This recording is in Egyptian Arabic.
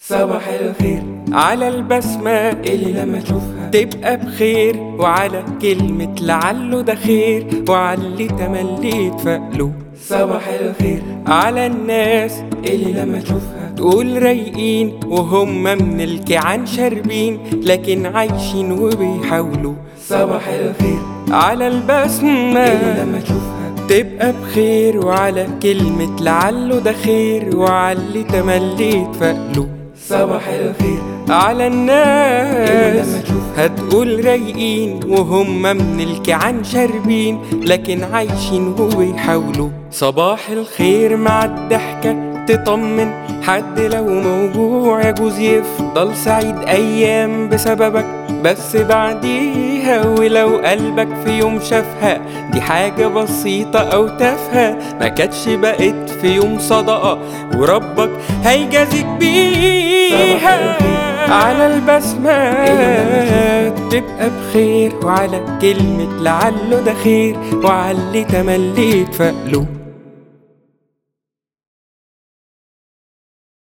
صباح الخير على البسمة اللي لما تشوفها تبقى بخير وعلى كلمة لعله ده خير وعلى اللي تمليت فقله صباح الخير على الناس اللي لما تشوفها تقول رايقين وهم من الكيعان شاربين لكن عايشين وبيحاولوا صباح الخير على اللي البسمة لما تشوفها تبقى بخير وعلى كلمة لعله ده خير وعلى اللي تمليت فقله صباح الخير على اللي الناس لما تشوفها هتقول رايقين وهم من الكيعان شاربين لكن عايشين وبيحاولوا صباح الخير مع الضحكة تطمن حد لو موجوع يجوز يفضل سعيد أيام بسببك بس بعديها ولو قلبك في يوم شافها دي حاجة بسيطة أو تافهة ما كانتش بقت في يوم صدقة وربك هيجازيك بيها على البسمة تبقى بخير وعلى كلمة لعله ده خير وعلى اللي تمليت فقله